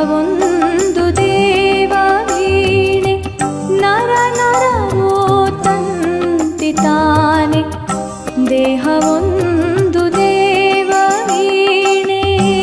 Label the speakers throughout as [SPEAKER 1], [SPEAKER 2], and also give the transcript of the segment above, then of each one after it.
[SPEAKER 1] ದೇಹವೊಂದು ದೇವ ವೀಣೆ ನರ ನರವೋ ತಂತಿ ತಾನೆ ದೇಹವೊಂದು ದೇವ ವೀಣೆ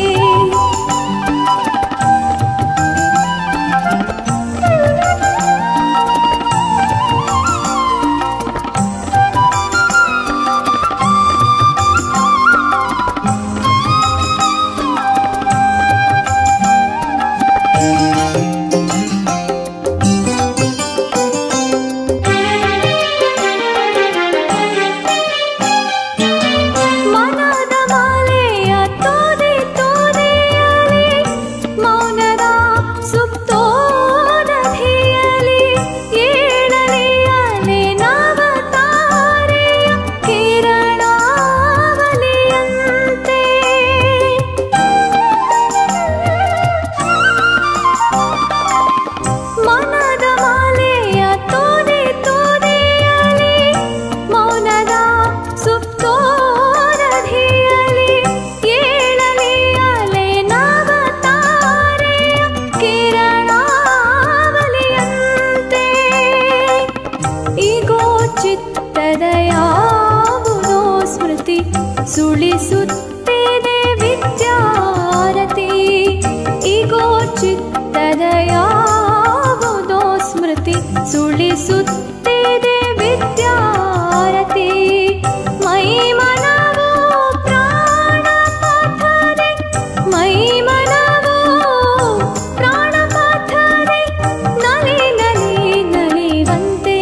[SPEAKER 1] ಮನದ ಮಾಲೆಯ ತೋದೆ ತೋದೆಯಲಿ ಮೌನದ ಸುಪ್ತೋನಧಿಯಲಿ ಏಳಲಿಯಲೆ ನವತಾರೆಯ ಕಿರಣಾವಲಿಯಂತೆ ಮನದ ಮಾಲೆಯ ತೋದೆ ತೋದೆಯಲಿ ಮೌನದ ಸುಪ್ತೋರಧಿಯಲಿ ಏಳಲಿ ಅಲೆ ನವತಾರೆಯ ಕಿರಣಾವಲಿಯಂತೆ ಈಗೋ ಚಿತ್ತದ ಯಾವುದೋ ಸ್ಮೃತಿ ಸುಳಿಸುತ್ತಿದೆ ವಿದ್ಯಾರತಿ ಈಗೋ ಚಿತ್ತದ ಯಾವುದೋ ಸ್ಮೃತಿ ಸುಳಿಸುತ್ತಿದೆ ವಿದ್ಯಾರತಿ ಮೈ ಮನವೋ ಪ್ರಾಣ ಪಾಥನೆ ಮೈ ಮನವೋ ಪ್ರಾಣ ಪಾಥನೆ ನಲಿ ನಲಿ ನಲಿವಂತೆ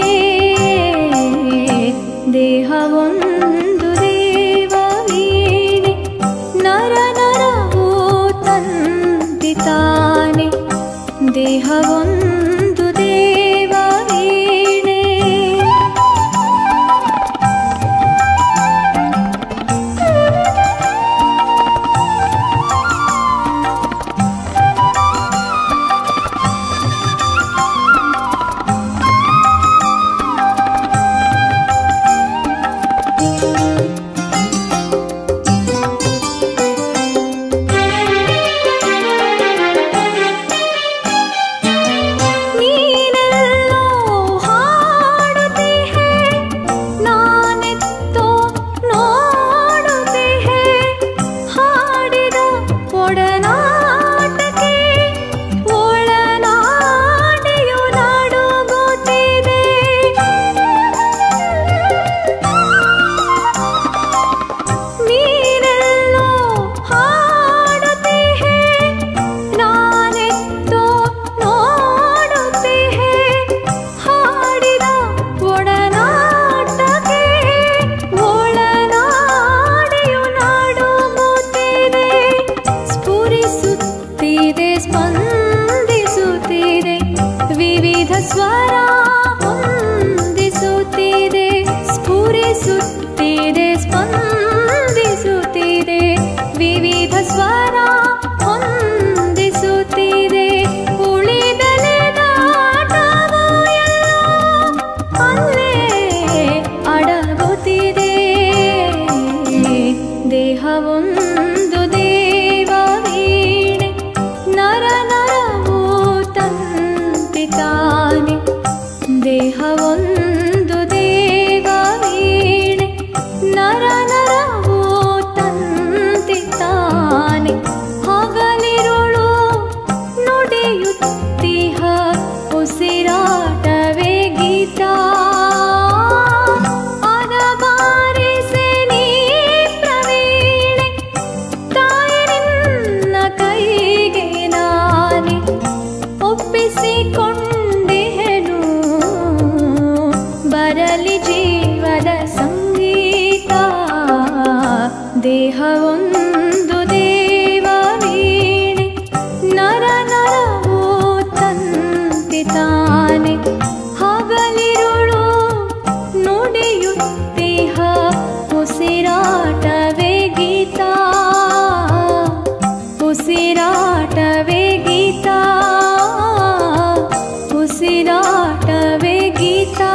[SPEAKER 1] ದೇಹವೊಂದು ದೇವ ವೀಣೆ ನರ ನರವೋ ತಂತಿ ತಾನೆ ದೇಹವೊಂದು ದೇವ ವೀಣೆ ನೀನೆಲ್ಲೋ ಹಾಡುತ್ತಿಹೆ ನಾನೆತ್ತೋ ನೋಡುತ್ತಿಹೆ ಹಾಡಿದ ಒಡನಾಟಕ್ಕೆ ಒಳನಾಡಿಯು ನಡುಗುತ್ತಿದೆ ನೀನೆಲ್ಲೋ ಹಾಡುತ್ತಿಹೆ ನಾನೆತ್ತೋ ನೋಡುತ್ತಿಹೆ ಹಾಡಿದ ಒಡನಾಟಕ್ಕೆ ಒಳನಾಡಿಯು ನಡುಗುತ್ತಿದೆ ಸ್ಫುರಿಸುತ್ತಿದೆ ಸ್ಪಂದಿಸುತ್ತಿದೆ ವಿವಿಧ ಸ್ವರ ಹೊಂದಿಸುತ್ತಿದೆ ಸ್ಫುರಿಸುತ್ತಿದೆ ಸ್ಪಂದಿಸುತ್ತಿದೆ ವಿವಿಧ ಸ್ವರ ಹೊಂದಿಸುತ್ತಿದೆ ಉಳಿದಲೆದಾಟವು ಎಲ್ಲೋ ಅಲ್ಲೇ ಅಡಗುತ್ತಿದೆ ದೇಹವೊಂದು ದೇವ ವೀಣೆ ನರ ನರವೋ ತಂತಿ ತಾನೆ ದೇಹವೊಂದು ದೇವ ವೀಣೆ ನರ ನರವೋ ತಂತಿ ತಾನೆ ಹಗಲಿರುಳು ನುಡಿಯುತ್ತಿಹ ಉಸಿರಾಟವೇ ಗೀತ ಅನಬಾರಿಸೆ ನೀ ಪ್ರವೀಣೆ ತಾಯಿ ನಿನ್ನ ಕೈಗೆ ನಾನೆ ಒಪ್ಪಿಸಿಕೊಂಡೆಹೆನು ಬರಲಿ ಜೀವದ ಸಂಗೀತ ದೇಹವೊಂದು ದೇವ ವೀಣೆ ನರ ನರವೋ ತಂತಿ ತಾನೆ ಹಗಲಿರುಳು ನುಡಿಯುತ್ತಿಹ ಉಸಿರಾಟವೇ ಗೀತ ಉಸಿರಾಟವೇ ಗೀತ ಉಸಿರಾಟವೇ ಗೀತಾ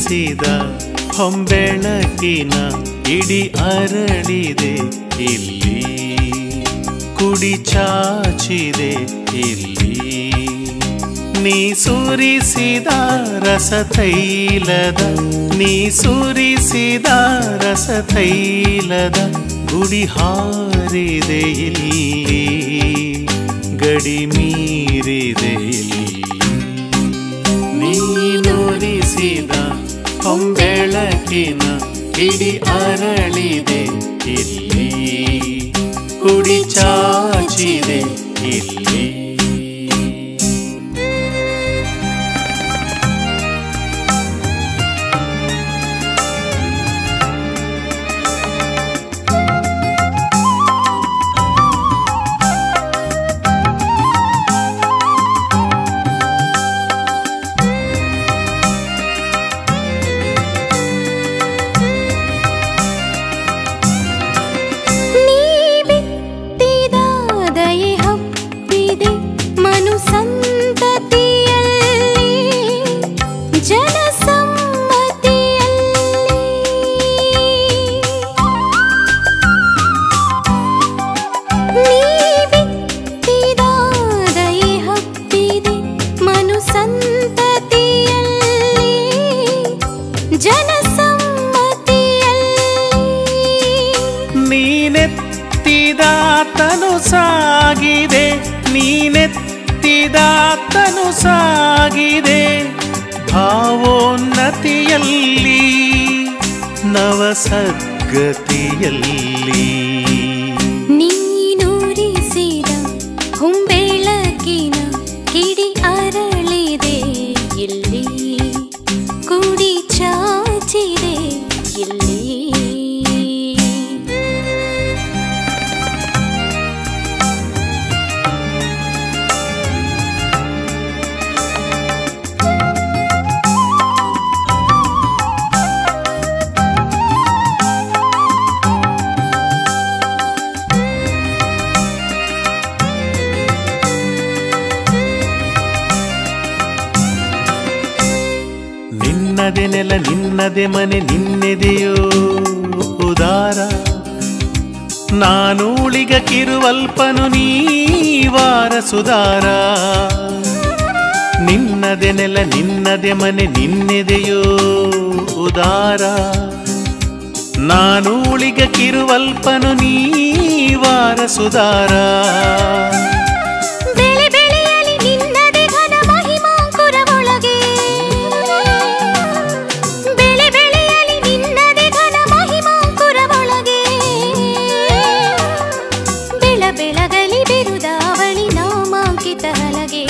[SPEAKER 2] ನೀನುರಿಸಿದ ಹೊಂಬೆಳಕಿನ ಇಡಿ ಅರಳಿದೆ ಇಲ್ಲಿ ಕುಡಿ ಚಾಚಿದೆ ಇಲ್ಲಿ ನೀ ಸುರಿಸಿದ ರಸತೈಲದ ನೀ ಸುರಿಸಿದ ರಸತೈಲದ ಗುಡಿ ಹಾರಿದೆ ಇಲ್ಲಿ ಗಡಿ ಮೀರಿದೆ ಇಲ್ಲಿ ನೀನುರಿಸಿದ ಹೊಂಬೆಳಕಿನ ಇಡಿ ಅರಳಿದೆ ಇಲ್ಲಿ ಕುಡಿ ಚಾಚಿದೆ ಇಲ್ಲಿ
[SPEAKER 1] ನೀ ಬಿತ್ತಿದ ದಯೆ ಹಬ್ಬಿದೆ ಮನು ಸಂತತಿಯಲ್ಲಿ ಜನ ನೀ ಬಿತ್ತಿದ ದಯೆ ಹಬ್ಬಿದೆ ಮನು ಸಂತತಿಯಲ್ಲಿ ಜನ
[SPEAKER 2] ನೀನೆತ್ತಿದ ತನು ಸಾಗಿದೆ ನೀನೆತ್ತಿದ ತನು ಸಾಗಿದೆ ಭಾವೋನ್ನತಿಯಲ್ಲಿ ನವಸದ್ಗತಿಯಲ್ಲಿ
[SPEAKER 1] ನೀನುರಿಸಿದ ಹೊಂಬೆಳಕಿನ ಕಿಡಿ ಅರಳಿದೆ ಇಲ್ಲಿ ಕುಡಿ ಚಾಚಿದೆ ಇಲ್ಲಿ
[SPEAKER 2] ನಿನ್ನದೆ ನೆಲ ನಿನ್ನದೆ ಮನೆ ನಿನ್ನೆದೆಯೋ ಉದಾರ ನಾನೂಳಿಗ ಕಿರುವಲ್ಪನು ನೀವಾರ ಸುಧಾರ ನಿನ್ನದೆ ನೆಲ ನಿನ್ನದೆ ಮನೆ ನಿನ್ನೆದೆಯೋ ಉದಾರ ನಾನೂಳಿಗ ಕಿರುವಲ್ಪನು ನೀವಾರ ಸುಧಾರ
[SPEAKER 1] ಬೆಳೆ ಬೆಳೆಯಲಿ ನಿನ್ನದೆ ಘನ ಮಹಿಮಾಂಕುರ ಒಳಗೆ ಬೆಳೆ ಬೆಳೆಯಲಿ ನಿನ್ನದೆ ಘನ ಮಹಿಮಾಂಕುರ ಒಳಗೆ ಬೆಳ ಬೆಳಗಲಿ ಬಿರುದಾವಳಿ ನಾಮಾಂಕಿತ ಹಲಗೆ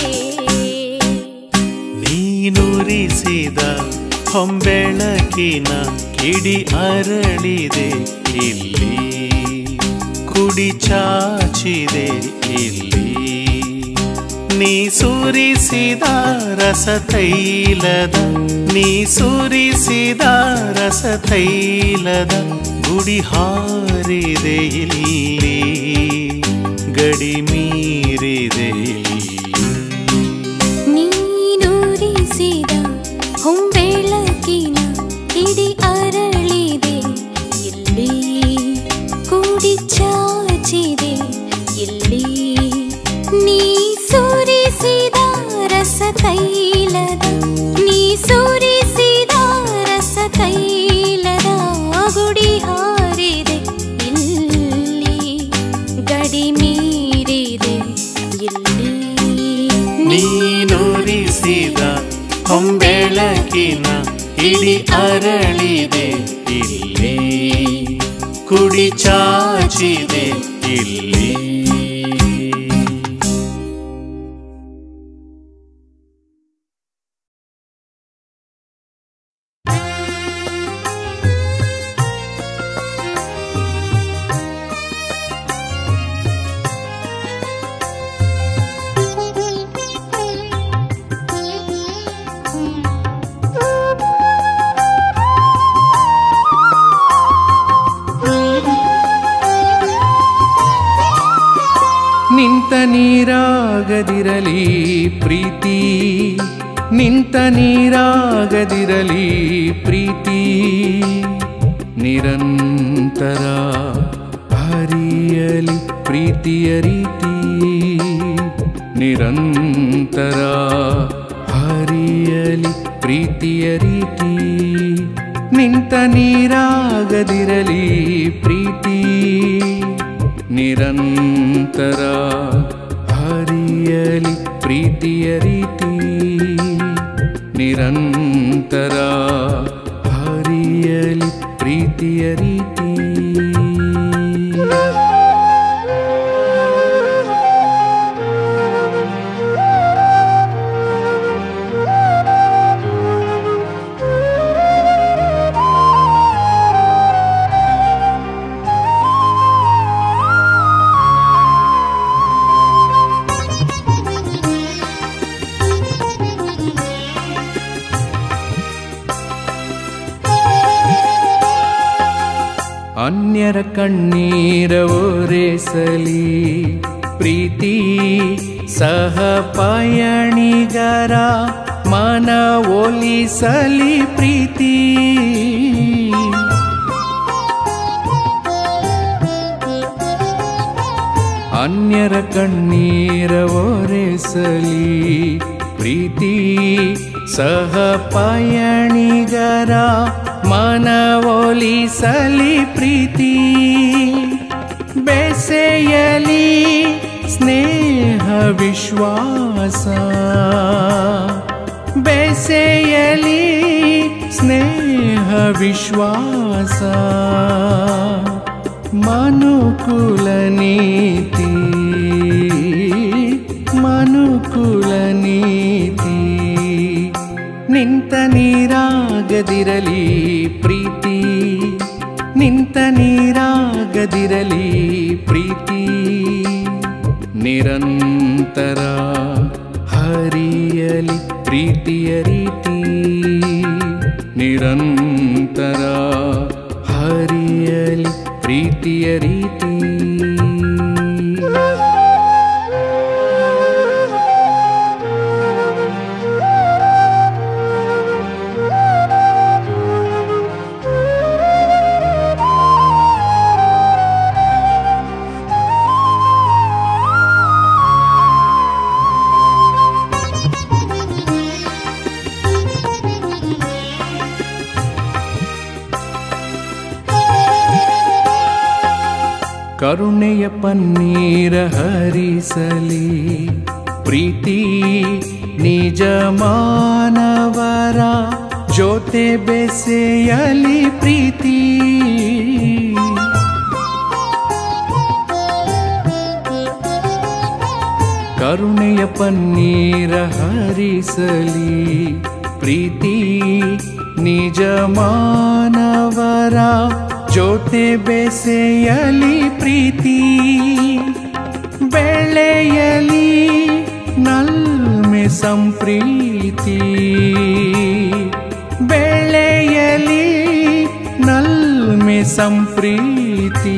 [SPEAKER 2] ನೀನುರಿಸಿದ ಹೊಂಬೆಳಕಿನ ಕಿಡಿ ಅರಳಿದೆ ಇಲ್ಲಿ ಕುಡಿ ಚಾಚಿದೆ ಇಲ್ಲಿ ನೀ ಸುರಿಸಿದ ರಸತೈಲದ ನೀ ಸುರಿಸಿದ ರಸತೈಲದ ಗುಡಿ ಹಾರಿದೆ ಇಲ್ಲಿ ಗಡಿ ಮೀರಿದೆ ಇಲ್ಲಿ
[SPEAKER 1] ನೀನುರಿಸಿದ ಹೊಂಬೆಳಕಿನ ಕಿಡಿ ಅರಳಿದೆ ಇಲ್ಲಿ ಕೂಡಿ ಚಾಚಿದೆ ಇಲ್ಲಿ ನೀ ಸುರಿಸಿದ ರಸ ತೈಲದ ನೀ ಸುರಿಸಿದ ರಸ ತೈಲದ ಗುಡಿ ಹಾರಿದೆ ಇಲ್ಲಿ ಗಡಿ ಮೀರಿದೆ ಇಲ್ಲಿ
[SPEAKER 2] ನೀನುರಿಸಿದ ಹೊಂಬೆಳಕಿನ ಇಡಿ ಅರಳಿದೆ ಇಲ್ಲಿ ಕುಡಿ ಚಾಚಿದೆ ಇಲ್ಲಿ
[SPEAKER 3] ನಿಂತ ನೀರಾಗದಿರಲಿ ಪ್ರೀತಿ ನಿಂತ ನೀರಾಗದಿರಲಿ ಪ್ರೀತಿ ನಿರಂತರ ಹರಿಯಲಿ ಪ್ರೀತಿಯ ರೀತಿ ನಿರಂತರ ಹರಿಯಲಿ ಪ್ರೀತಿಯ ರೀತಿ ನಿಂತ ನೀರಾಗದಿರಲಿ ಪ್ರೀತಿ ನಿರಂತರ ಹರಿಯಲಿ ಪ್ರೀತಿಯ ರೀತಿ ನಿರಂತರ ಹರಿಯಲಿ ಪ್ರೀತಿಯ ರೀತಿ ಅನ್ಯರ ಕಣ್ಣೀರ ಒರೆಸಲಿ ಪ್ರೀತಿ ಸಹ ಪಯಣಿಗರ ಮನ ಒಲಿಸಲಿ ಪ್ರೀತಿ ಅನ್ಯರ ಕಣ್ಣೀರ ಒರೆಸಲಿ ಪ್ರೀತಿ ಸಹ ಪಯಣಿಗರ ಮನ ಒಲಿಸಲಿ ಪ್ರೀತಿ ಬೆಸೆಯಲಿ ಸ್ನೇಹ ವಿಶ್ವಾಸ ಬೆಸೆಯಲಿ ಸ್ನೇಹ ವಿಶ್ವಾಸ ಮನುಕುಲ ನೀತಿ ಮನುಕುಲ ನೀತಿ ನಿಂತ ನೀರಾಗದಿರಲಿ ಪ್ರೀತಿ ನಿಂತ ನೀರಾಗದಿರಲಿ ಪ್ರೀತಿ ನಿರಂತರ ಹರಿಯಲಿ ಪ್ರೀತಿಯ ರೀತಿ ನಿರಂತರ ಹರಿಯಲಿ ಪ್ರೀತಿಯ ರೀತಿ ಕರುಣೆಯ ಪನ್ನೀರ ಹರಿಸಲಿ ಪ್ರೀತಿ ನಿಜ ಮಾನವರ ಜೊತೆ ಬೆಸೆಯಲಿ ಪ್ರೀತಿ ಕರುಣೆಯ ಪನ್ನೀರ ಹರಿಸಲಿ ಪ್ರೀತಿ ನಿಜ ಮಾನವರ ಜೊತೆ ಬೆಸೆಯಲಿ ಪ್ರೀತಿ ಬೆಳೆಯಲಿ ನಲ್ಮೆ ಸಂಪ್ರೀತಿ ಬೆಳೆಯಲಿ ನಲ್ಮೆ ಸಂಪ್ರೀತಿ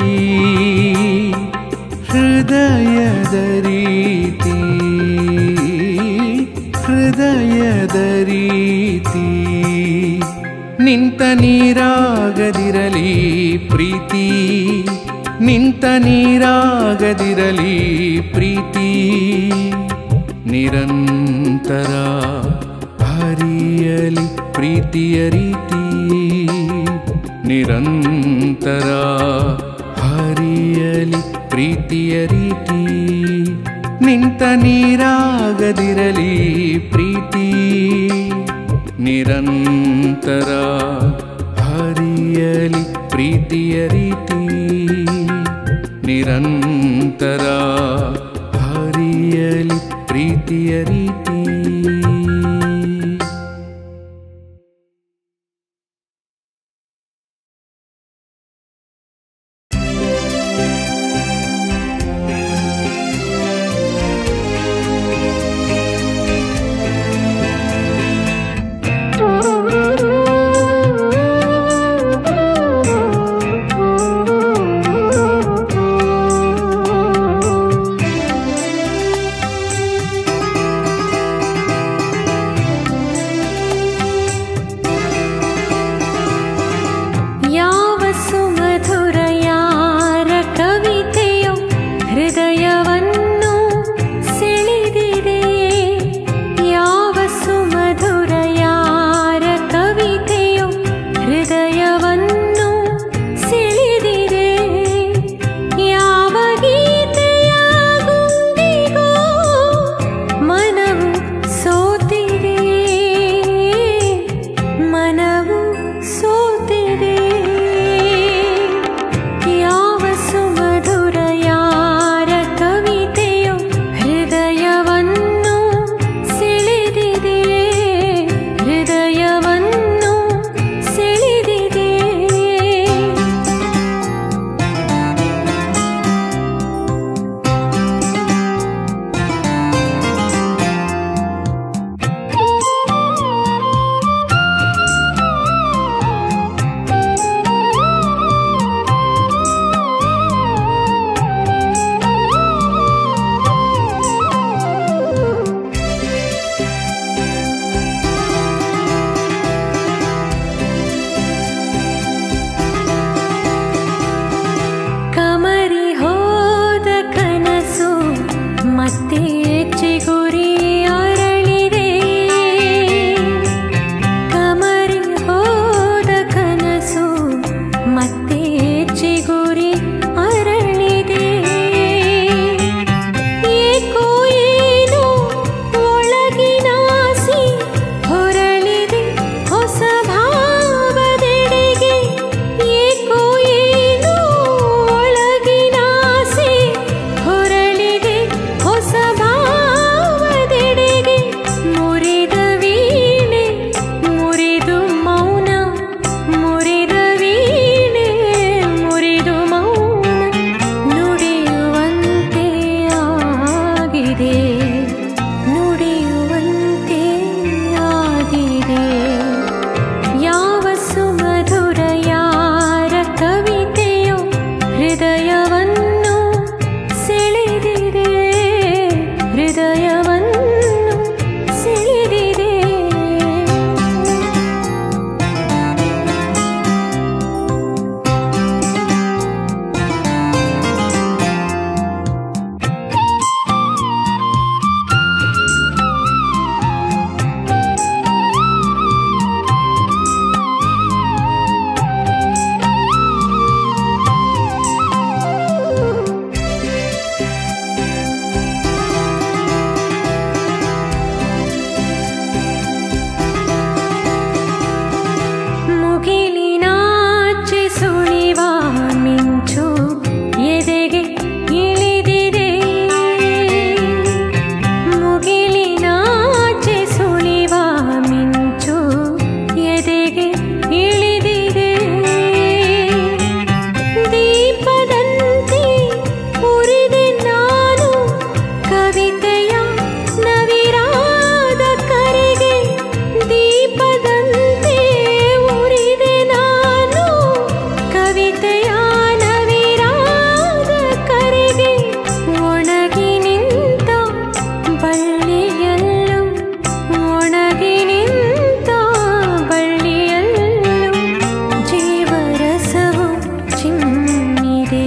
[SPEAKER 3] ಹೃದಯದ ರೀತಿ ಹೃದಯದ ರೀತಿ ನಿಂತ ನೀರಾಗದಿರಲಿ ಪ್ರೀತಿ ನಿಂತ ನೀರಾಗದಿರಲಿ ಪ್ರೀತಿ ನಿರಂತರ ಹರಿಯಲಿ ಪ್ರೀತಿಯ ರೀತಿ ನಿರಂತರ ಹರಿಯಲಿ ಪ್ರೀತಿಯ ರೀತಿ ನಿಂತ ನೀರಾಗದಿರಲಿ ಪ್ರೀತಿ ನಿರಂತರ ಹರಿಯಲಿ ಪ್ರೀತಿಯ ರೀತಿ ನಿರಂತರ ಹರಿಯಲಿ ಪ್ರೀತಿಯ ರೀತಿ
[SPEAKER 1] Thank you.
[SPEAKER 4] ಸುಳಿವ ಮಿಂಚು ಎದೆಗೆ ಇಳಿದಿದೆ ಮುಗಿಲಿನಾಚೆ ಸುಳಿವ ಮಿಂಚು ಎದೆಗೆ ಇಳಿದಿದೆ ದೀಪದಂತೆ ಉರಿದೆ ನಾನು ಕವಿತೆಯ ನವಿರಾದ ಕರೆಗೆ ದೀಪದಂತೆ ಉರಿದೆ ನಾನು ಕವಿತೆಯ ನವಿರಾದ ಕರೆಗೆ ಒಣಗಿ ನಿಂತ ಬಳ್ಳಿಯಲ್ಲೂ ಒಣಗಿ ನಿಂತ ಬಳ್ಳಿಯಲ್ಲೂ ಜೀವರಸವು ಚಿಮ್ಮಿದೆ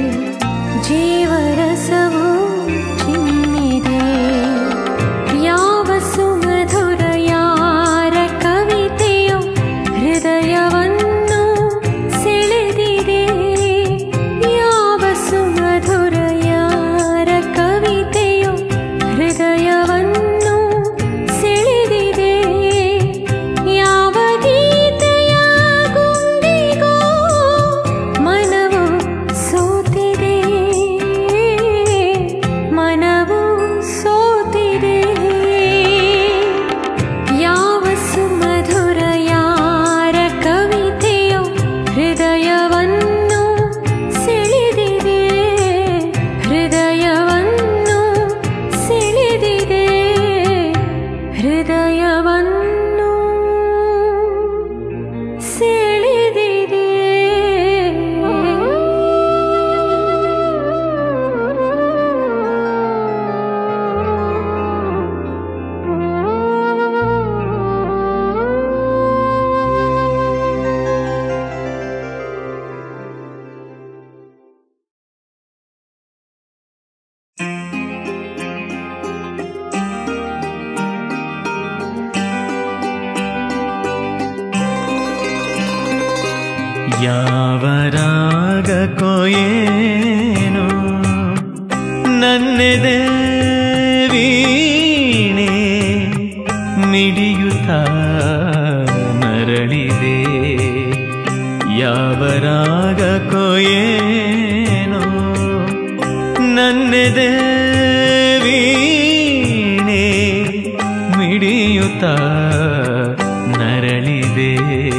[SPEAKER 4] ಜೀವರಸವು ಚಿಮ್ಮಿದೆ ಯಾವ ಸುಮಧುರ ಯಾರ ಕವಿತೆಯೋ ಹೃದಯವನ್ನು ಸೆಳೆದಿದೆ ಯಾವ ಸುಮಧುರ ಯಾರ ಕವಿತೆಯೋ ಹೃದಯವನ್ನು ಸೆಳೆದಿದೆ ಯಾವ ಗೀತೆಯ ಗುಂಗಿಗೋ ಮನವು ಸೋತಿದೆ ಮನವು ಸೋತಿದೆ ಯಾವ ಸುಮಧುರ ಯಾರ ಕವಿತೆಯೋ ಹೃದಯವನ್ನು ಸೆಳೆದಿದೆ ಹೃದಯವನ್ನು ಸೆಳೆದಿದೆ ಹೃದಯವನ್ನು ಸೆಳೆದಿದೆ
[SPEAKER 2] ಯಾವ ರಾಗಕ್ಕೋ ಏನೋ ನನ್ನೆದೆ ವೀಣೆ ಮಿಡಿಯುತ್ತ ಮರಳಿದೆ ಯಾವ ರಾಗಕ್ಕೋ ಏನೋ ನನ್ನೆದೆ ವೀಣೆ ಮಿಡಿಯುತ್ತ ನರಳಿದೆ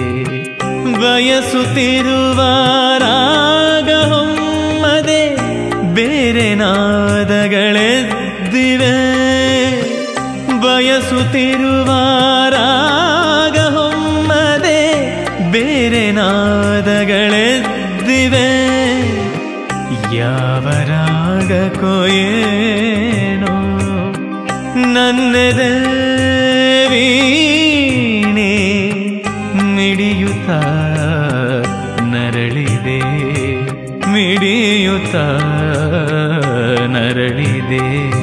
[SPEAKER 2] ಬಯಸುತ್ತಿರುವ ರಾಗ ಹೊಮ್ಮದೆ ಬೇರೆ ನಾದಗಳೆದ್ದಿವೆ ಬಯಸುತ್ತಿರುವ ರಾಗ ಹೊಮ್ಮದೆ ಬೇರೆ ನಾದಗಳೆದ್ದಿವೆ ಯಾವ ರಾಗಕ್ಕೋ ಏನೋ ನನ್ನೆದೆ ವೀಣೆ ಮಿಡಿಯುತ್ತ ನರಳಿದೆ ಮಿಡಿಯುತ್ತ ನರಳಿದೆ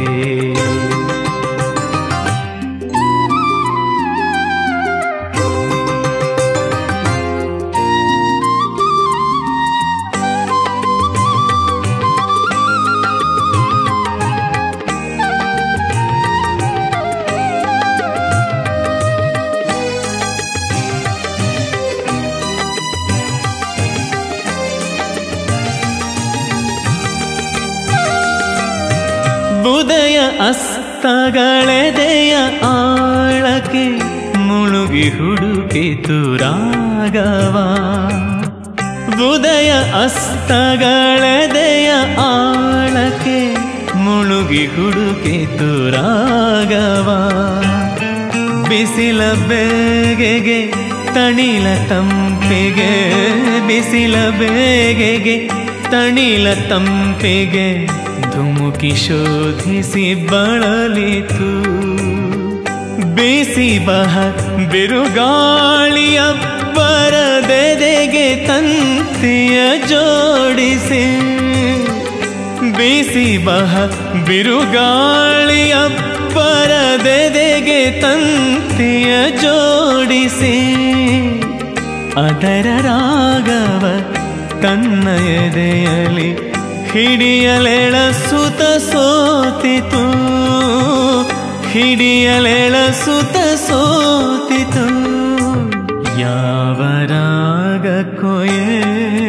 [SPEAKER 2] ಬುದಯ ಅಸ್ತಗಳೆದೆಯ ಆಳಕ್ಕೆ ಮುಳುಗಿ ಹುಡುಕಿತು ರಾಗವ ಬುದಯ ಅಸ್ತಗಳೆದೆಯ ಆಳಕ್ಕೆ ಮುಳುಗಿ ಹುಡುಕಿತು ರಾಗವ ಬಿಸಿಲ ಬೇಗೆಗೆ ತಣಿಲ ತಂಪೆಗೆ ಬಿಸಿಲ ಬೇಗೆಗೆ ತಣಿಲ ತಂಪೆಗೆ ಧುಮುಕಿ ಶೋಧಿಸಿ ಬಳಲಿತು ಬೇಸಿ ಬಹ ಬಿರುಗಾಳಿಯ ಬರದೆದೆಗೆ ತಂತಿಯ ಜೋಡಿಸಿ ಬೀಸಿ ಬಹ ಬಿರುಗಾಳಿಯ ಪರದೆದೆಗೆ ತಂತಿಯ ಜೋಡಿಸಿ ಅದರ ರಾಗವ ತನ್ನ ಎದೆಯಲಿ ಹಿಡಿಯಲೆಳ ಸುತ ಸೋತಿತು ಹಿಡಿಯಲೆಳ ಸುತ ಸೋತಿತು ಯಾವ ರಾಗಕ್ಕೋ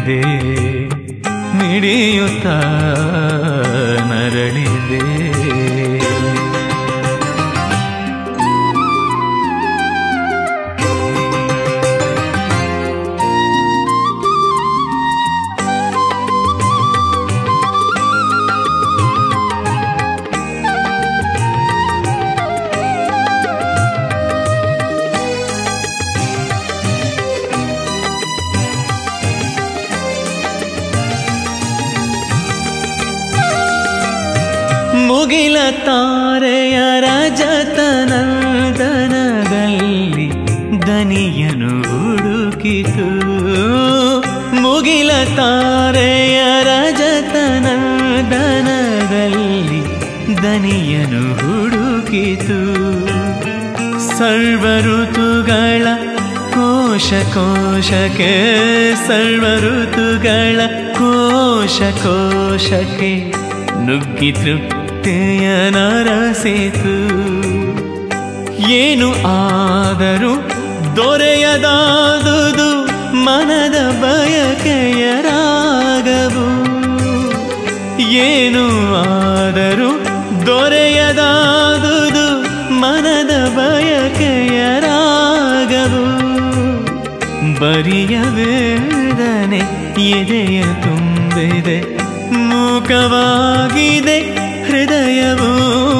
[SPEAKER 2] ನರಳಿದೆ ಮಿಡಿಯುತ್ತ ನರಳಿದೆ ಮುಗಿಲ ತಾರೆಯ ರಜತನಂದನದಲ್ಲಿ ದನಿಯನು ಹುಡುಕಿತು ಮುಗಿಲ ತಾರೆಯ ರಜತನಂದನದಲ್ಲಿ ದನಿಯನು ಹುಡುಕಿತು ಸರ್ವ ಋತುಗಳ ಕೋಶ ಕೋಶಕ್ಕೆ ಸರ್ವ ಋತುಗಳ ಕೋಶ ಕೋಶಕ್ಕೆ ನುಗ್ಗಿ ತೃಪ್ತಿಯ ನರಸಿತು ಏನು ಆದರೂ ದೊರೆಯದಾದುದು ಮನದ ಬಯಕೆಯ ರಾಗವು ಏನು ಆದರೂ ದೊರೆಯದಾದುದು ಮನದ ಬಯಕೆಯ ರಾಗವು ಬರಿಯ ವೇದನೆ ಎದೆಯ ತುಂಬಿದೆ ಮೂಕವಾಗಿದೆ ಹೃದಯವು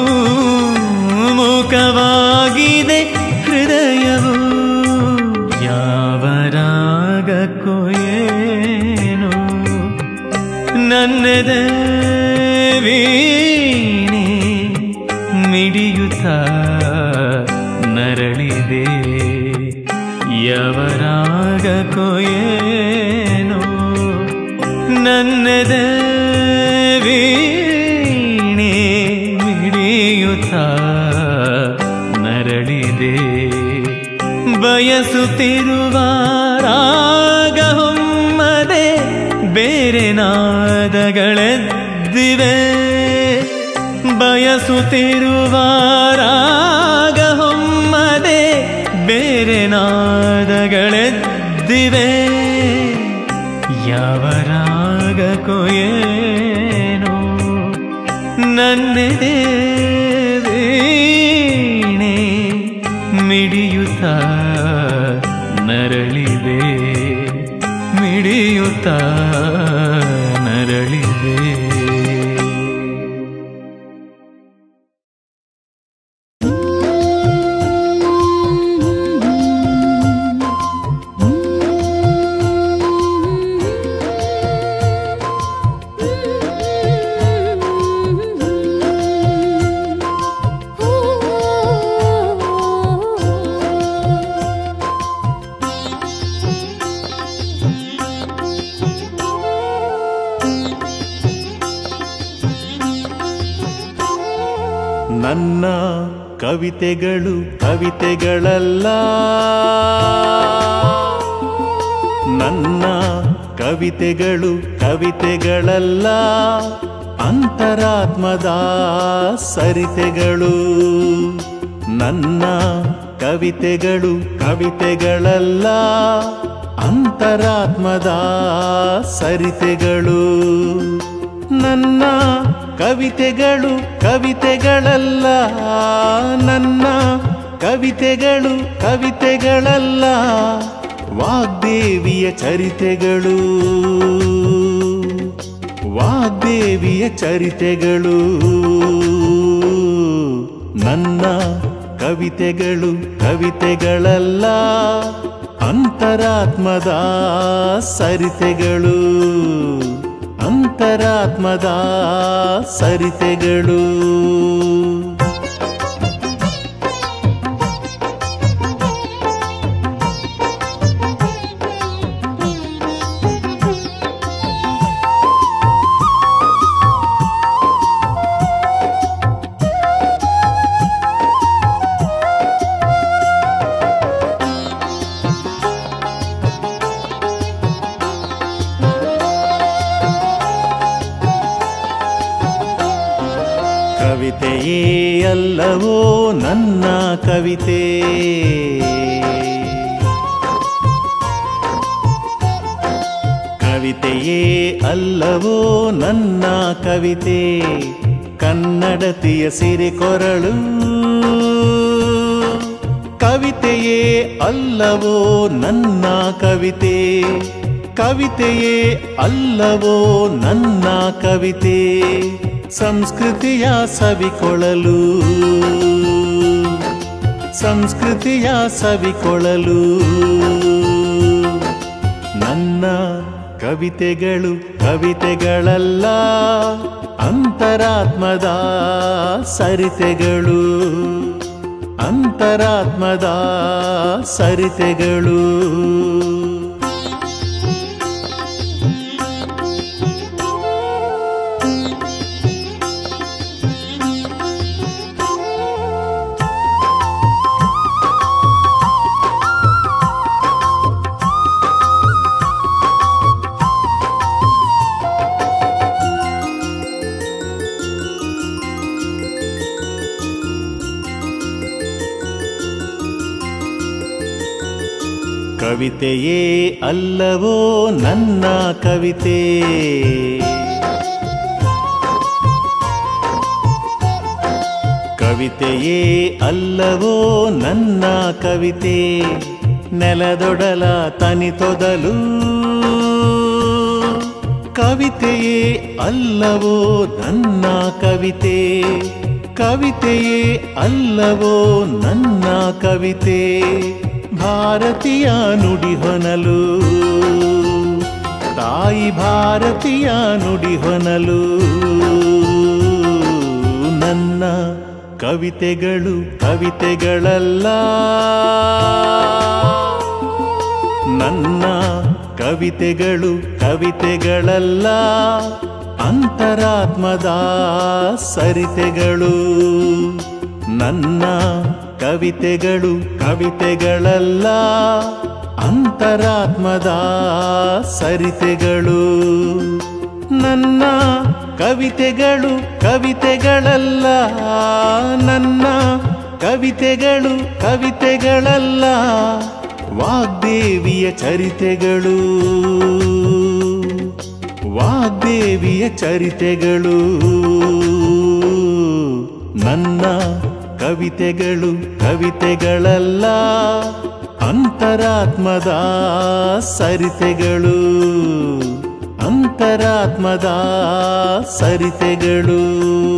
[SPEAKER 2] ಮೂಕವಾಗಿದೆ ಹೃದಯವು ಯಾವ ರಾಗಕ್ಕೂ ಏನು ನನ್ನದೇ ವೀಣೆ ಮಿಡಿಯುತ್ತ ನರಳಿದೆ ಯವರಾಗಕ್ಕೋ ಏನು ನನ್ನದೇ ವೀಣೆ ಮಿಡಿಯುತ್ತ ನರಳಿದೆ ಬಯಸುತ್ತಿರುವ ರಾಗಹೊಮ್ಮದೆ ಬೇರೆ ನಾದಗಳೆದ್ದಿವೆ ಬಯಸುತ್ತಿರುವ ರಾಗಹೊಮ್ಮದೆ ಬೇರೆ ನಾದಗಳೆದ್ದಿವೆ ಯಾವ ರಾಗಕ್ಕೂ ಏನು ನನ್ನದೇ ವೀಣೆ ಮಿಡಿಯುತ್ತ ನರಳಿದೆ ಮಿಡಿಯುತ್ತ ನರಳಿದೆ
[SPEAKER 5] ನನ್ನ ಕವಿತೆಗಳು ಕವಿತೆಗಳಲ್ಲ ನನ್ನ ಕವಿತೆಗಳು ಕವಿತೆಗಳಲ್ಲ ಅಂತರಾತ್ಮದ ಸರಿತೆಗಳು ನನ್ನ ಕವಿತೆಗಳು ಕವಿತೆಗಳಲ್ಲ ಅಂತರಾತ್ಮದ ಸರಿತೆಗಳು ನನ್ನ ಕವಿತೆಗಳು ಕವಿತೆಗಳಲ್ಲ ನನ್ನ ಕವಿತೆಗಳು ಕವಿತೆಗಳಲ್ಲ ವಾಗ್ದೇವಿಯ ಚರಿತೆಗಳು ವಾಗ್ದೇವಿಯ ಚರಿತೆಗಳು ನನ್ನ ಕವಿತೆಗಳು ಕವಿತೆಗಳಲ್ಲ ಅಂತರಾತ್ಮದ ಸರಿತೆಗಳು ಅಂತರಾತ್ಮದ ಸರಿತೆಗಳು ಕವಿತೆಯೇ ಅಲ್ಲವೋ ನನ್ನ ಕವಿತೆ ಕವಿತೆಯೇ ಅಲ್ಲವೋ ನನ್ನ ಕವಿತೆ ಕನ್ನಡತಿಯ ಸಿರಿ ಕೊರಳು ಕವಿತೆಯೇ ಅಲ್ಲವೋ ನನ್ನ ಕವಿತೆ ಕವಿತೆಯೇ ಅಲ್ಲವೋ ನನ್ನ ಕವಿತೆ ಸಂಸ್ಕೃತಿಯ ಸವಿಕೊಳಲು ಸಂಸ್ಕೃತಿಯ ಸವಿಕೊಳಲು ನನ್ನ ಕವಿತೆಗಳು ಕವಿತೆಗಳಲ್ಲ ಅಂತರಾತ್ಮದ ಸರಿತೆಗಳು ಅಂತರಾತ್ಮದ ಸರಿತೆಗಳು ಕವಿತೆಯೇ ಅಲ್ಲವೋ ನನ್ನ ಕವಿತೆ ಕವಿತೆಯೇ ಅಲ್ಲವೋ ನನ್ನ ಕವಿತೆ ನೆಲದೊಡಲ ತನಿತೊದಲು ಕವಿತೆಯೇ ಅಲ್ಲವೋ ನನ್ನ ಕವಿತೆ ಕವಿತೆಯೇ ಅಲ್ಲವೋ ನನ್ನ ಕವಿತೆ ಭಾರತೀಯ ನುಡಿ ಹೊನಲು ತಾಯಿ ಭಾರತೀಯ ನುಡಿ ಹೊನಲು ನನ್ನ ಕವಿತೆಗಳು ಕವಿತೆಗಳಲ್ಲ ನನ್ನ ಕವಿತೆಗಳು ಕವಿತೆಗಳಲ್ಲ ಅಂತರಾತ್ಮದ ಸರಿತೆಗಳು ನನ್ನ ಕವಿತೆಗಳು ಕವಿತೆಗಳಲ್ಲ ಅಂತರಾತ್ಮದ ಸರಿತೆಗಳು ನನ್ನ ಕವಿತೆಗಳು ಕವಿತೆಗಳಲ್ಲ ನನ್ನ ಕವಿತೆಗಳು ಕವಿತೆಗಳಲ್ಲ ವಾಗ್ದೇವಿಯ ಚರಿತೆಗಳು ವಾಗ್ದೇವಿಯ ಚರಿತೆಗಳು ನನ್ನ ಕವಿತೆಗಳು ಕವಿತೆಗಳಲ್ಲ ಅಂತರಾತ್ಮದ ಸರಿತೆಗಳು ಅಂತರಾತ್ಮದ ಸರಿತೆಗಳು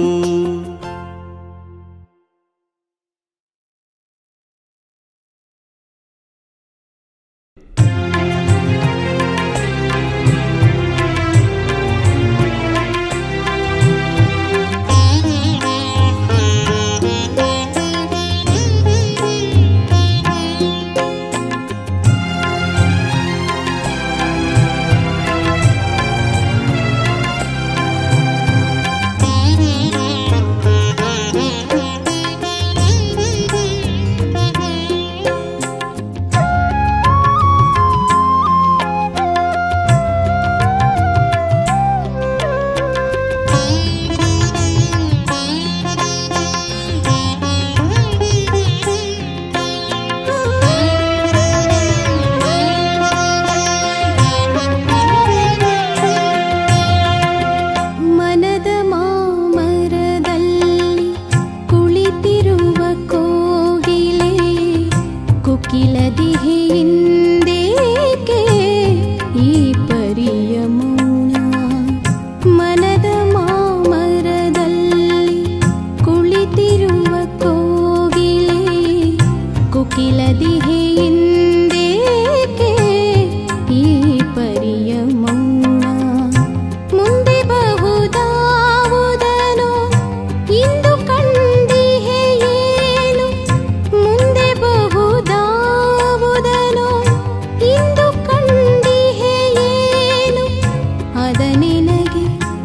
[SPEAKER 4] ಮನದ ಮಾಮರದಲ್ಲಿ ಕುಳಿತಿರುವ ಕೋಗಿಲೆ ಕುಕಿಲದಿಹೆ ಹಿಂದೇಕೆ ಈ ಪರಿಯ ಮೌನ ಮನದ ಮಾಮರದಲ್ಲಿ ಕುಳಿತಿರುವ ಕೋಗಿಲೆ ಕುಕಿಲದಿಹೆ ಹಿಂದೇಕೆ ಈ ಪರಿಯ ಮೌನ ಮುಂದೆ ಬಹುದಾವುದನು ಇಂದು ಕಂಡಿಹೆ ಏನು ಮುಂದೆ ಬಹುದಾವುದನು ಇಂದು ಕಂಡಿಹೆ ಏನು ಅದ ನಿನಗೆ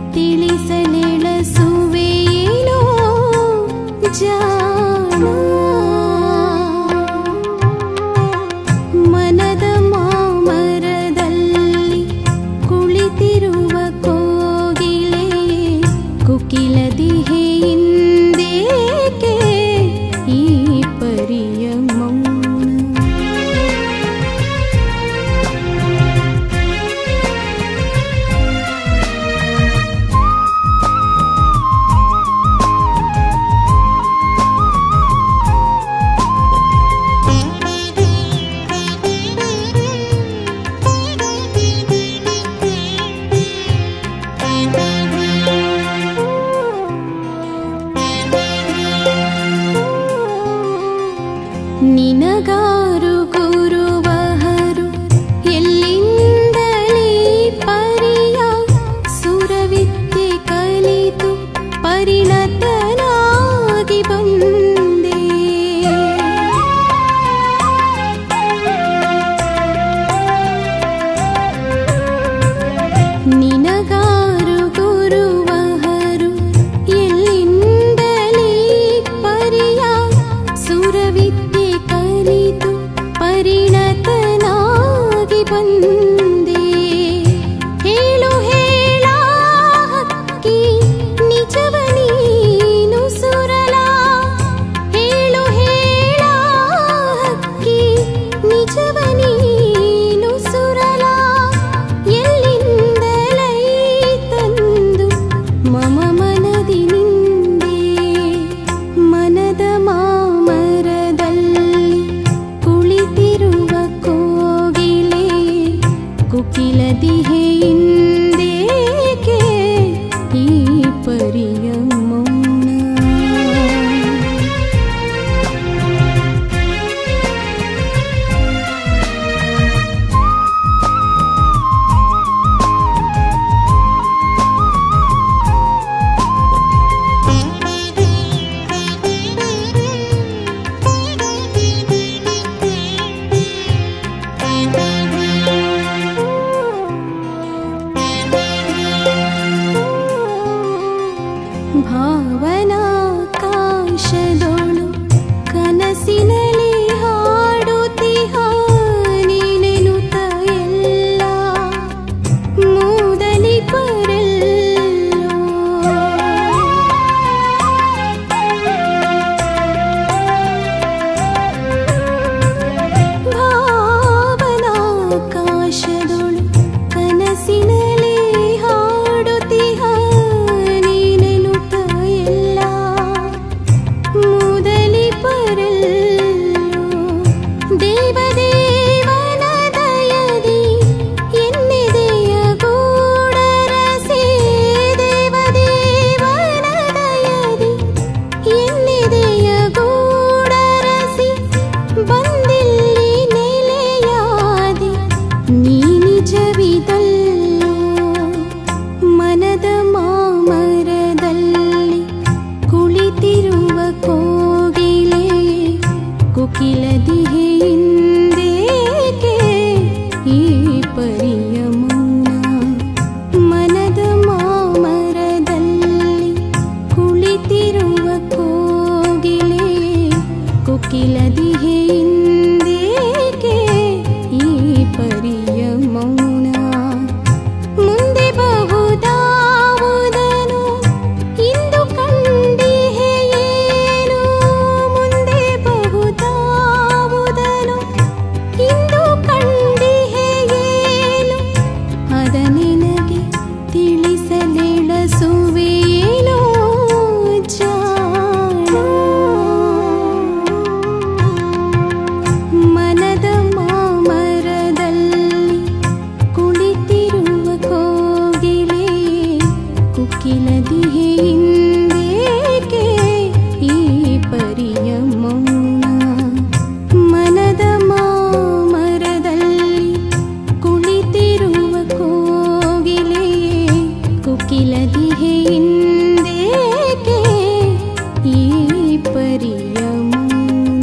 [SPEAKER 4] ತಿಳಿಸಲೆಳಸುವೇನೋ ಜಾಣ ಮನದ ಮಾಮರದಲ್ಲಿ ಕುಳಿತಿರುವ ಕೋಗಿಲೆ ಕುಕಿಲದಿಹೆ ಹಿಂದೇಕೆ ಈ ಪರಿಯ ಮೌನ ಕುರುವಹರು ಎಲ್ಲಿಂದಲೇ ಪರಿಯ ಸುರವಿದ್ಯೆ ಕಲಿತು ಪರಿಣತನಾಗಿ ಬಂದೆ ಹೇಳು ಹೇಳ ಹಕ್ಕಿ ನಿಜವ ನೀನು ಸುರಲ ಹೇಳು ಹೇಳ ಹಕ್ಕಿ ನಿಜವ ನೀನು ಸುರಲ ಎಲ್ಲಿಂದಲೈ ತಂದು ಮಮ ಮನದಿ ನಿಂದೆ ಮನದ ಮಾಮರದಲ್ಲಿ ಕುಳಿತಿರುವ ಕೋಗಿಲೆ ಕುಕಿಲದಿಹೆಯಿಂದೇಕೆ ಈ ಪರಿಯ ಮೌನ ಭಾವನಾಕಾಶದೊಳು ಕನಸಿನಲ್ಲಿ ಹಾಡುತ್ತಿಹ ನೀನೆನುತ ಎಲ್ಲ ಮೂದಲಿ ಪರಲ್ಲೋ ಭಾವನಾಕಾಶದೊಳು ಕನಸಿನಲ್ಲಿ ಹಾಡುತ್ತಿಹ ನೀನೆನುತ ಎಲ್ಲ ಮೂದಲಿ ಪರಲ್ಲೋ ದೇವದೇವನ ದಯದಿ ಎನ್ನೆದೆಯ ಗೂಡರಸೆ ದೇವದೇವನ ದಯದಿ ಎನ್ನೆದೆಯ ಗೂಡರಸಿ ಬಂದಿಲ್ಲಿ ನೆಲೆಯಾದಿ ನೀ ನಿಜವಿದಲ್ಲೋ ಮನದ ಮಾಮರದಲ್ಲಿ ಕುಳಿತಿರುವ ಕೋಗಿಲೆ ಕುಕಿಲದಿಹೆಯಿಂದೇಕೆ ಈ ಪರಿಯ ಮೌನ ಮನದ ಮಾಮರದಲ್ಲಿ ಕುಳಿತಿರುವ ಕೋಗಿಲೆ ಕುಕಿಲದಿಹೆಯಿಂದೇಕೆ ಈ ಪರಿಯ ಮೌನ ಮುಂದೆ ಬಹುದಾವುದನು ಇಂದು ಕಂಡಿಹೆಯೇನು ಮುಂದೆ ಬಹುದಾವುದನು ಇಂದು ಕಂಡಿಹೆಯೇನು ಅದ ನಿನಗೆ ತಿಳಿಸಲಿಳಸುವೇನೋ ಜಾಣ ಮನದ ಮಾಮರದಲ್ಲಿ ಕುಳಿತಿರುವ ಕೋಗಿಲೆ ಕುಕ್ಕಿಲದಿಹೆಯಿಂದೇಕೆ ಈ ಪರಿಯ ಮೌನ ಮನದ ಮಾಮರದಲ್ಲಿ ಕುಳಿತಿರುವ ಕೋಗಿಲೆ ಕುಕ್ಕಿಲದಿಹೆಯಿಂದೇಕೆ ಈ ಪರಿಯ ಮೌನ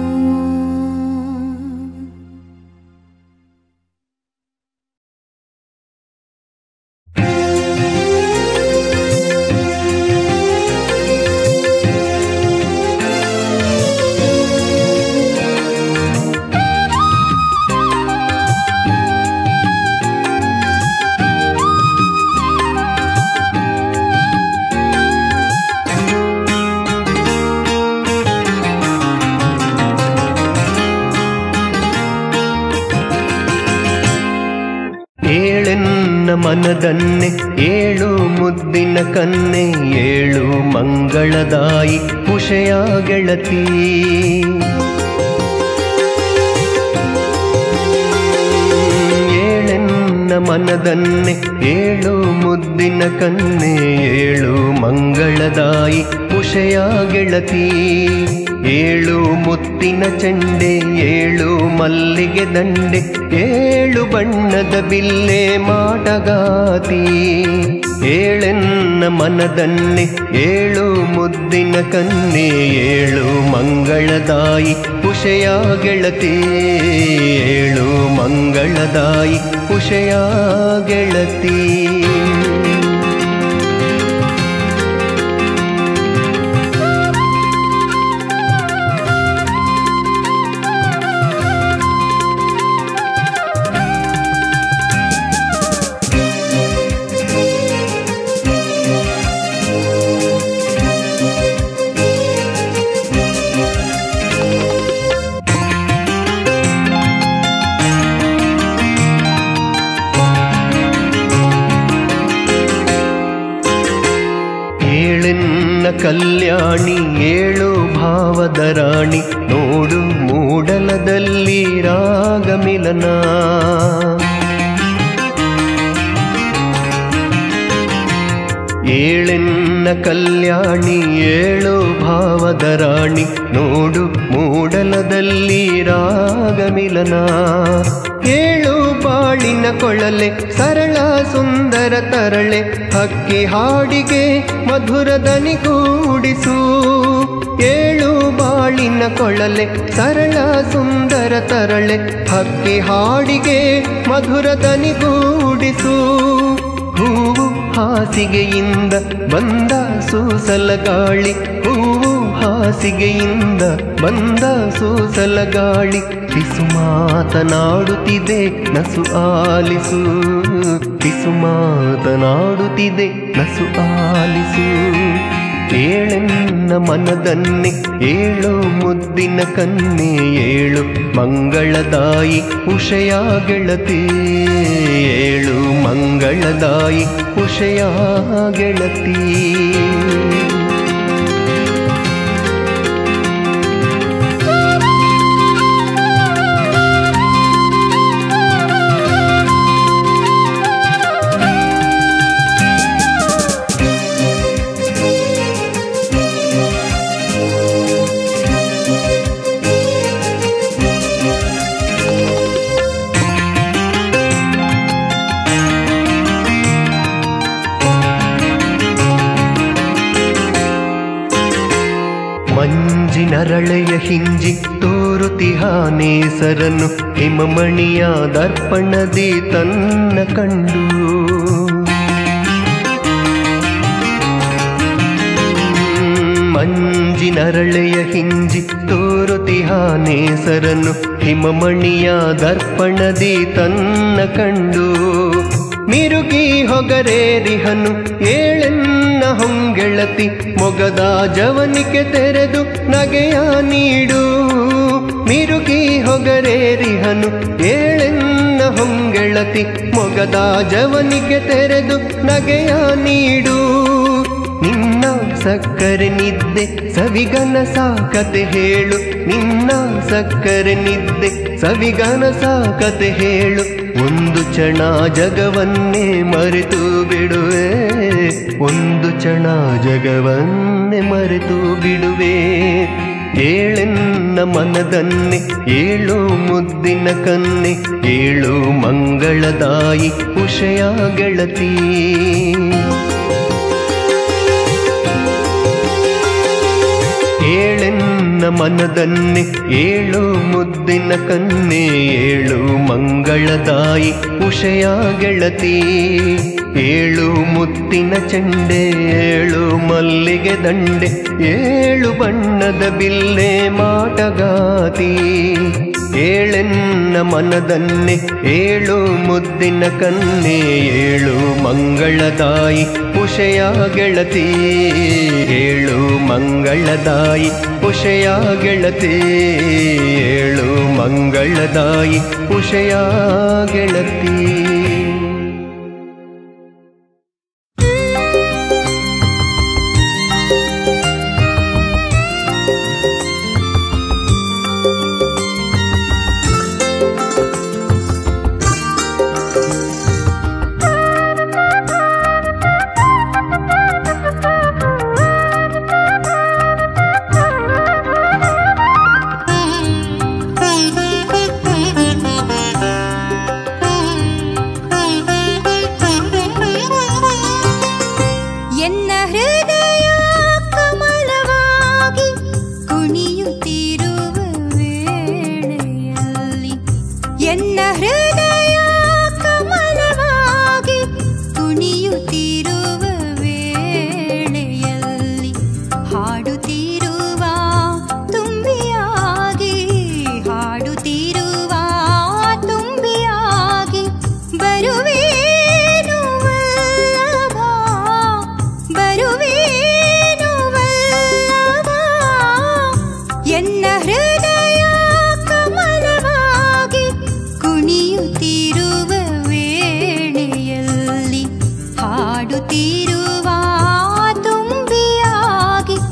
[SPEAKER 6] ಏಳೆನ್ನ ಮನದನ್ನೆ ಏಳು ಮುದ್ದಿನ ಕನ್ನೆ ಏಳು ಮಂಗಳದಾಯಿ ಕುಶೆಯ ಗೆಳತಿ ಏಳೆನ್ನ ಮನದನ್ನೆ ಏಳು ಮುದ್ದಿನ ಕನ್ನೆ ಏಳು ಮಂಗಳದಾಯಿ ಕುಶೆಯ ಗೆಳತಿ ಏಳು ಮುತ್ತಿನ ಚೆಂಡೆ ಏಳು ಮಲ್ಲಿಗೆ ದಂಡೆ ಏಳು ಬಣ್ಣದ ಬಿಲ್ಲೆ ಮಾಡಗಾತಿ ಏಳೆನ್ನ ಮನದನ್ನೆ ಏಳು ಮುದ್ದಿನ ಕನ್ನೆ ಏಳು ಮಂಗಳದಾಯಿ ಕುಶೆಯ ಗೆಳತಿ ಏಳು ಮಂಗಳದಾಯಿ ಕುಶೆಯ ಗೆಳತಿ ಕಲ್ಯಾಣಿ ಏಳು ಭಾವದ ರಾಣಿ ನೋಡು ಮೂಡಲದಲ್ಲಿ ರಾಗ ಮಿಲನ ಏಳೆನ್ನ ಕಲ್ಯಾಣಿ ಏಳು ಭಾವದ ರಾಣಿ ನೋಡು ಮೂಡಲದಲ್ಲಿ ರಾಗ ಮಿಲನ ಏಳು ಬಾಳಿನ ಕೊಳಲೆ ಸರಳ ಸುಂದರ ತರಳೆ ಹಕ್ಕಿ ಹಾಡಿಗೆ ಮಧುರ ದನಿಗೂಡಿಸು ಏಳು ಬಾಳಿನ ಕೊಳಲೆ ಸರಳ ಸುಂದರ ತರಳೆ ಹಕ್ಕಿ ಹಾಡಿಗೆ ಮಧುರ ದನಿಗೂಡಿಸು ಹೂವು ಹಾಸಿಗೆಯಿಂದ ಬಂದ ಸೂಸಲ ಗಾಳಿ ಹೂವು ಹಾಸಿಗೆಯಿಂದ ಬಂದ ಸೂಸಲ ಗಾಳಿ ಪಿಸು ಮಾತನಾಡುತ್ತಿದೆ ನಸು ಆಲಿಸು ಪಿಸು ಮಾತನಾಡುತ್ತಿದೆ ನಸು ಆಲಿಸು ಏಳೆನ್ನ ಮನದನ್ನೆ ಏಳು ಮುದ್ದಿನ ಕನ್ನೆ ಏಳು ಮಂಗಳದಾಯಿ ಉಷಯ ಗೆಳತಿ ಏಳು ಮಂಗಳದಾಯಿ ಉಷಯ ಗೆಳತಿ ಮಂಜಿನರಳೆಯ ಹಿಂಜಿ ತೋರುತಿಹಾನೇಸರನು ಹಿಮಮಣಿಯ ದರ್ಪಣದಿ ತನ್ನ ಕಂಡು ಮಂಜಿನರಳೆಯ ಹಿಂಜಿ ತೋರುತಿಹಾನೇಸರನು ಹಿಮಮಣಿಯ ದರ್ಪಣದಿ ತನ್ನ ಕಂಡು ಮಿರುಗಿ ಹೊಗರೇರಿಹನು ಏಳೆನ್ನ ಹೊಂಗೆಳತಿ ಮೊಗದ ಜವನಿಕೆ ತೆರೆದು ನಗೆಯ ನೀಡು ಮಿರುಗಿ ಹೊಗರೇರಿಹನು ಏಳೆನ್ನ ಹೊಂಗೆಳತಿ ಮೊಗದ ಜವನಿಗೆ ತೆರೆದು ನಗೆಯ ನೀಡು ನಿನ್ನ ಸಕ್ಕರೆ ನಿದ್ದೆ ಸವಿಗನಸ ಕತೆ ಹೇಳು ನಿನ್ನ ಸಕ್ಕರೆ ನಿದ್ದೆ ಸವಿಗನಸ ಕತೆ ಹೇಳು ಒಂದು ಕ್ಷಣ ಜಗವನ್ನೇ ಮರೆತು ಬಿಡುವೆ ಒಂದು ಕ್ಷಣ ಜಗವನ್ನೇ ಮರೆತು ಬಿಡುವೆ ಏಳೆನ್ನ ಮನದನ್ನೆ ಏಳು ಮುದ್ದಿನ ಕನ್ನೆ ಏಳು ಮಂಗಳದಾಯಿ ಉಷಯ ಗೆಳತಿ ಏಳೆನ್ನ ಮನದನ್ನೆ ಏಳು ಮುದ್ದಿನ ಕನ್ನೆ ಏಳು ಮಂಗಳದಾಯಿ ಉಷಯ ಗೆಳತಿ ಏಳು ಮುತ್ತಿನ ಚೆಂಡೆ ಏಳು ಮಲ್ಲಿಗೆ ದಂಡೆ ಏಳು ಬಣ್ಣದ ಬಿಲ್ಲೆ ಮಾಟಗಾತಿ ಏಳೆನ್ನ ಮನದನ್ನೆ ಏಳು ಮುದ್ದಿನ ಕನ್ನೆ ಏಳು ಮಂಗಳದಾಯಿ ಉಷಯ ಗೆಳತಿ ಏಳು ಮಂಗಳದಾಯಿ ಉಷಯ ಗೆಳತಿ ಏಳು ಮಂಗಳದಾಯಿ ಉಷಯ ಗೆಳತಿ
[SPEAKER 4] ಎನ್ನ ಹೃದಯ ಕಮಲವಾಗಿ ಕುಣಿಯುತ್ತಿರುವ ವೇಳೆಯಲ್ಲಿ ಎನ್ನ ಹೃದಯ ಕಮಲವಾಗಿ ಕುಣಿಯುತ್ತಿರುವ ವೇಳೆಯಲ್ಲಿ ಹಾಡುತ್ತಿರುವ ತುಂಬಿಯಾಗಿ ಹಾಡುತ್ತಿರುವ ತುಂಬಿಯಾಗಿ ಬರುವೇನು ವಲ್ಲಭ ಬರುವೇನು ವಲ್ಲಭ ಎನ್ನ ಹೃದಯ ಕಮಲವಾಗಿ ಕುಣಿಯುತ್ತಿರುವ ವೇಳೆಯಲ್ಲಿ ಹಾಡುತ್ತಿರುವ ತುಂಬಿಯಾಗಿ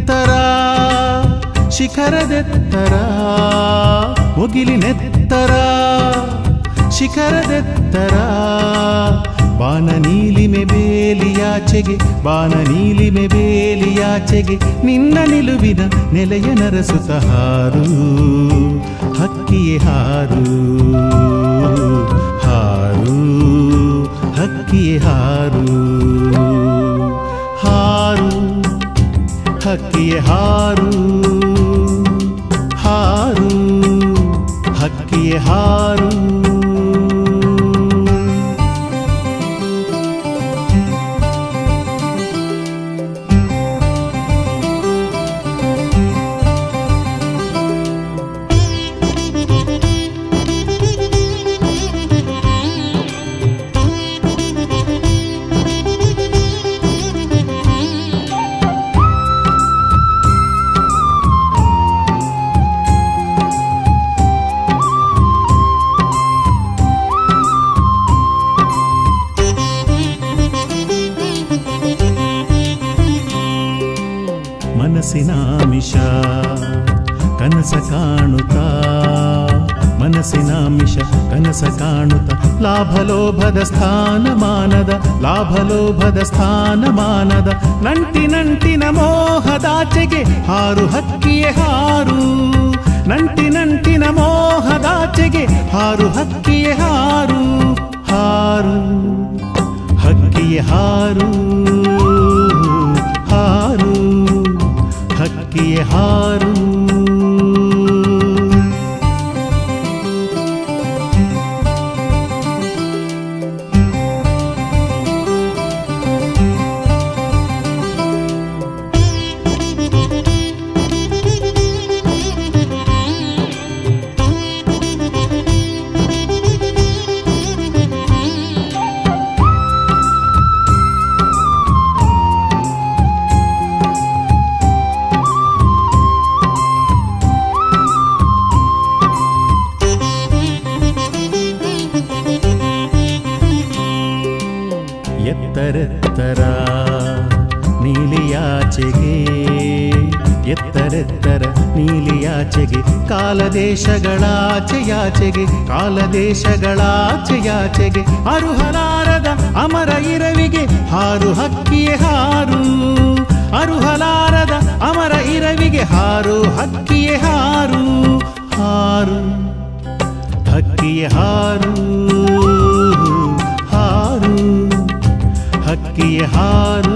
[SPEAKER 5] ಮುಗಿಲಿನೆತ್ತರ ಶಿಖರದೆತ್ತರ ಮುಗಿಲಿನೆತ್ತರ ಶಿಖರದೆತ್ತರ ಬಾನ ನೀಲಿಮೆ ಬೇಲಿಯಾಚೆಗೆ ಬಾನ ನೀಲಿಮೆ ಬೇಲಿಯಾಚೆಗೆ ನಿನ್ನ ನಿಲುವಿನ ನೆಲೆಯ ನರಸುತ ಹಾರು ಹಕ್ಕಿಯೇ ಹಾರು ಹಾರು ಹಕ್ಕಿಯೇ ಹಾರು ಹಾರು ಹಕ್ಕಿಯೇ ಹಾರು ಹಾರು ಹಕ್ಕಿಯೇ ಹಾರು ಮನಸ್ಸಿನ ಮಿಷ ಕನಸ ಕಾಣುತ್ತಾ ಮನಸ್ಸಿನ ಮಿಷ ಕನಸ ಕಾಣುತ್ತ ಲಾಭಲೋಭದ ಸ್ಥಾನಮಾನದ ಲಾಭಲೋಭದ ಸ್ಥಾನಮಾನದ ನಂಟಿ ನಂಟಿನ ಮೋಹದಾಚೆಗೆ ಹಾರು ಹಕ್ಕಿಯೇ ಹಾರು ನಂಟಿ ನಂಟಿನ ಮೋಹದಾಚೆಗೆ ಹಾರು ಹಕ್ಕಿಯೇ ಹಾರು ಹಾರು ಹಕ್ಕಿಯೇ ಹಾರು ಹಾರು ಹಕ್ಕಿಯೇ ಹಾರು ಎತ್ತರೆತ್ತರ ನೀಲಿಯಾಚೆಗೆ ಎತ್ತರೆತ್ತರ ನೀಲಿಯಾಚೆಗೆ ಕಾಲದೇಶಗಳಾಚೆಯಾಚೆಗೆ ಕಾಲದೇಶಗಳಾಚೆಯಾಚೆಗೆ ಅರುಹಲಾರದ ಅಮರ ಇರವಿಗೆ ಹಾರು ಹಕ್ಕಿಯೇ ಹಾರು ಅರುಹಲಾರದ ಅಮರ ಇರವಿಗೆ ಹಾರು ಹಕ್ಕಿಯೇ ಹಾರು ಹಾರು ಹಕ್ಕಿಯೇ ಹಾರು ಹಾರು ಹಕ್ಕಿಯೇ ಹಾರು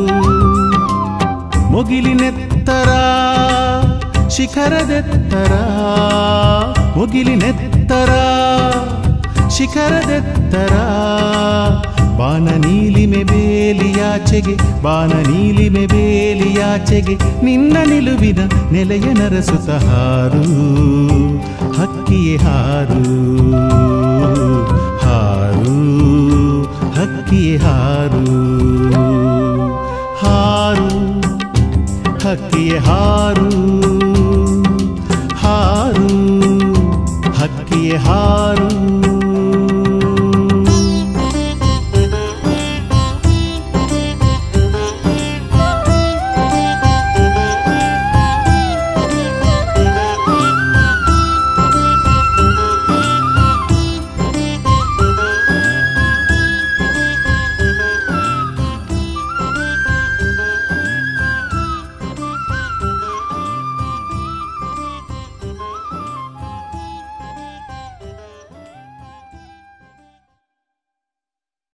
[SPEAKER 5] ಮುಗಿಲಿನೆತ್ತರ ಶಿಖರದೆತ್ತರ ಮುಗಿಲಿನೆತ್ತರ ಶಿಖರದೆತ್ತರ ಬಾನ ನೀಲಿಮೆ ಬೇಲಿಯಾಚೆಗೆ ಬಾನ ನೀಲಿಮೆ ಬೇಲಿಯಾಚೆಗೆ ನಿನ್ನ ನಿಲುವಿನ ನೆಲೆಯ ನರಸುತ ಹಾರು ಹಕ್ಕಿಯೇ ಹಾರು ಹಾರು ಹಕ್ಕಿಯೇ ಹಾರು ಹಾರು ಹಕ್ಕಿಯೇ ಹಾರು ಹಾರು ಹಕ್ಕಿಯೇ ಹಾರು